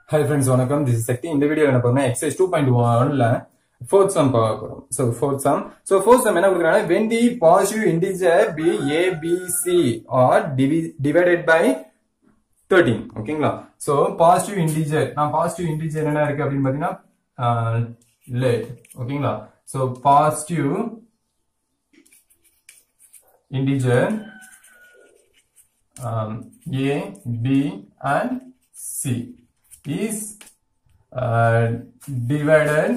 Hi friends வணக்கம் this is Sakthi இந்த video என்ன பண்ணா எக்ஸைஸ் டூ பாயிண்ட் ஒன்ல ஃபோர்த் சம் பார்க்க போறோம் so fourth sum so fourth sum என்ன கொடுக்குறாங்க when the positive integer be A B C are divided by thirteen ஓகேங்களா ஸோ பாசிட்டிவ் இன்டிஜர் நான் பாசிட்டிவ் இன்டிஜர் என்ன இருக்கு அப்படின்னு பார்த்தீங்கன்னா லேட் ஓகேங்களா so positive integer um, A, B, and C is uh, divided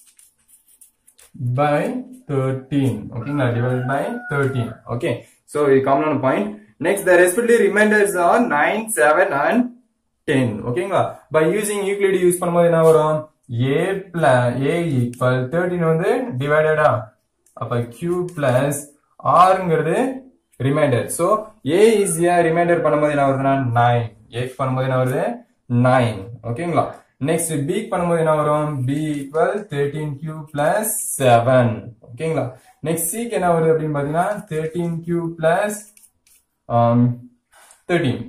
by 13. Okay, now divided by 13. Okay, so we come on a point. Next, the respective remainders are 9, 7, and 10. ஓகேங்களா by using Euclid use பண்ணும்போது என்ன வரும் a plus a equal thirteen வந்து டிவைடடா அப்ப q plus ஆறுங்கிறது remainder so A ஈஸியா remainder பண்ணும்போது என்ன வருதுன்னா நைன் ஏக்கு பண்ணும்போது என்ன வருது நைன் ஓகேங்களா நெக்ஸ்ட் பி பண்ணும்போது என்ன வரும் B equal thirteen Q plus seven ஓகேங்களா நெக்ஸ்ட் சிக்கு என்ன வருது அப்படின்னு பாத்தீங்கன்னா thirteen Q plus thirteen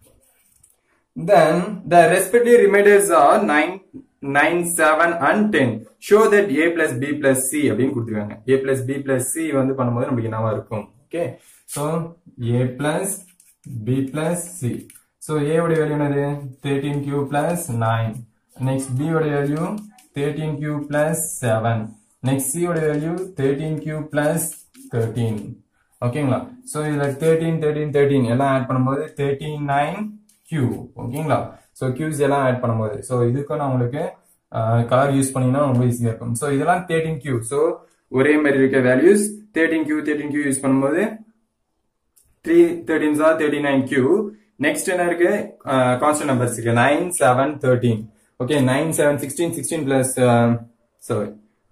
Then the respective remainders are 9, 9, 7 and 10. Show that A plus B plus C அப்படின்னு கொடுத்துருக்காங்க A plus B plus C வந்து பண்ணும்போது நமக்கு என்னவா இருக்கும் okay so A plus B plus C so A உடைய value என்னது 13Q plus 9 next B உடைய value 13Q plus 7 next C உடைய வேல்யூ 13Q plus 13 ஓகேங்களா சோ இதுல 13 13 13 எல்லாம் ஆட் பண்ணும்போது 39 Q ஓகேங்களா சோ Qs எல்லாம் ஆட் பண்ணும்போது சோ இதுக்கு நான் உங்களுக்கு கலர் யூஸ் பண்ணீங்கன்னா ரொம்ப ஈஸியா இருக்கும் சோ இதெல்லாம் 13 Q சோ ஒரே மாதிரி இருக்க வேல்யூஸ் 13 Q 13 Q யூஸ் பண்ணும்போது 3 13s are 39 Q நெக்ஸ்ட் என்ன இருக்கு கான்ஸ்டன்ட் நம்பர்ஸ் இருக்கு 9 7 13 okay 9 7 16 16 plus sorry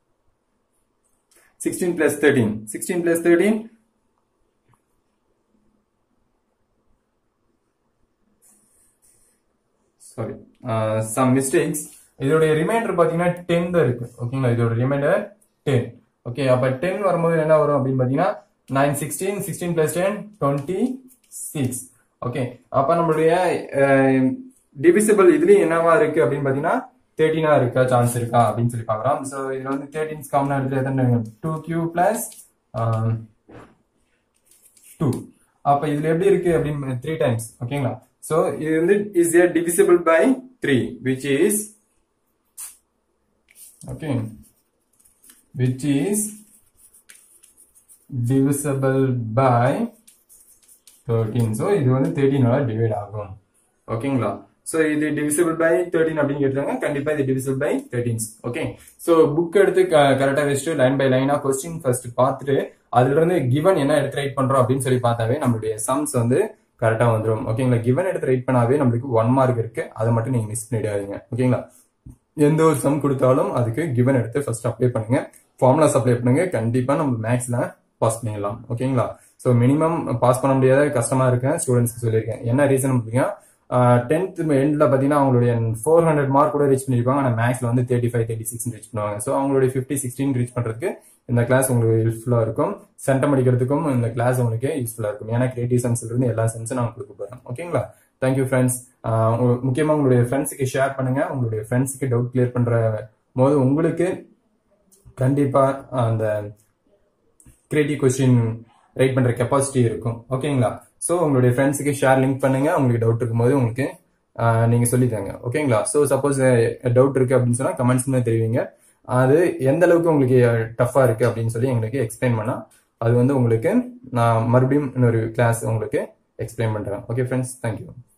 16 plus 13 16 plus 13 sorry some mistakes இதோடைய ரிமைண்டர் பாத்தீங்கன்னா டென் தான் இருக்கு ஓகேங்களா இதோட ரிமைண்டர் டென் ஓகே அப்ப டென் வரும்போது என்ன வரும் அப்படின்னு பாத்தீங்கன்னா nine sixteen sixteen plus ten twenty six okay அப்ப நம்மளுடைய டிவிசிபிள் இதுலயும் என்னவா இருக்கு அப்படின்னு பாத்தீங்கன்னா தேர்ட்டினா இருக்கா சான்ஸ் இருக்கா அப்படின்னு சொல்லி பாக்குறோம் ஸோ இதுல வந்து தேர்ட்டின்ஸ் காமனா எடுத்து எத்தனை டூ கியூ பிளஸ் டூ அப்ப இதுல எப்படி இருக்கு அப்படின்னு த்ரீ டைம்ஸ் ஓகேங்களா so இது வந்து is a divisible by 3 which is okay which is divisible by 13 so இது வந்து 13 ஆல டிவைட் ஆகும் ஓகேங்களா சோ இது divisible by 13 அப்படின்னு கேட்டாங்க கண்டிப்பா இது divisible by 13 okay so book எடுத்து கரெக்டா வச்சுட்டு லைன் பை லைனா கொஸ்டின் ஃபர்ஸ்ட் பார்த்துட்டு அதுல இருந்து கிவன் என்ன எடுத்து ரைட் பண்றோம் அப்படின்னு சொல்லி பார்த்தாவே நம்மளுடைய சம்ஸ் வந்து கரெக்டா வந்துடும் ஓகேங்களா கிவன் எடுத்து ரைட் பண்ணாவே நம்மளுக்கு ஒன் மார்க் இருக்கு அதை மட்டும் நீங்க மிஸ் பண்ணிடாதீங்க ஓகேங்களா எந்த ஒரு சம் கொடுத்தாலும் அதுக்கு கிவன் எடுத்து ஃபர்ஸ்ட் அப்ளை பண்ணுங்க ஃபார்முலாஸ் அப்ளை பண்ணுங்க கண்டிப்பா நம்ம மேக்ஸ்ல பாஸ் பண்ணிடலாம் ஓகேங்களா ஸோ மினிமம் பாஸ் பண்ண முடியாத கஷ்டமா இருக்கேன் ஸ்டூடெண்ட்ஸ்க்கு சொல்லியிருக்கேன் என்ன ரீசன் அப்படின்னா டென்த் எண்ட்ல பாத்தீங்கன்னா அவங்களுடைய ஃபோர் ஹண்ட்ரட் மார்க் கூட ரீச் பண்ணிருப்பாங்க ஆனால் மேக்ஸ்ல வந்து thirty five thirty six reach பண்ணுவாங்க ஸோ அவங்களுடைய ஃபிஃப்டி சிக்ஸ்டீன் ரீச் பண்றதுக்கு இந்த கிளாஸ் உங்களுக்கு யூஸ்ஃபுல்லா இருக்கும் சென்டம் அடிக்கிறதுக்கும் இந்த கிளாஸ் உங்களுக்கு யூஸ்ஃபுல்லா இருக்கும் ஏன்னா கிரியேட்டிவ் சம்ஸ்ல இருந்து எல்லா சம்ஸும் நான் கொடுக்க போறேன் ஓகேங்களா தேங்க்யூ ஃப்ரெண்ட்ஸ் முக்கியமா உங்களுடைய ஃப்ரெண்ட்ஸுக்கு ஷேர் பண்ணுங்க உங்களுடைய ஃப்ரெண்ட்ஸுக்கு டவுட் கிளியர் பண்ற போது உங்களுக்கு கண்டிப்பா அந்த கிரியேட்டிவ் கொஸ்டின் ரைட் பண்ற கெப்பாசிட்டி இருக்கும் ஓகேங்களா ஸோ உங்களுடைய ஃப்ரெண்ட்ஸுக்கு ஷேர் லிங்க் பண்ணுங்க உங்களுக்கு டவுட் இருக்கும்போது உங்களுக்கு நீங்க சொல்லித்தாங்க ஓகேங்களா ஸோ சப்போஸ் டவுட் இருக்கு அப்படின்னு சொன்னா கமெண்ட்ஸ்ல தெரிவிங்க அது எந்த அளவுக்கு உங்களுக்கு டஃபா இருக்கு அப்படின்னு சொல்லி எங்களுக்கு எக்ஸ்பிளைன் பண்ணா அது வந்து உங்களுக்கு நான் மறுபடியும் இன்னொரு கிளாஸ் உங்களுக்கு எக்ஸ்பிளைன் பண்றேன் ஓகே ஃப்ரெண்ட்ஸ் தேங்க்யூ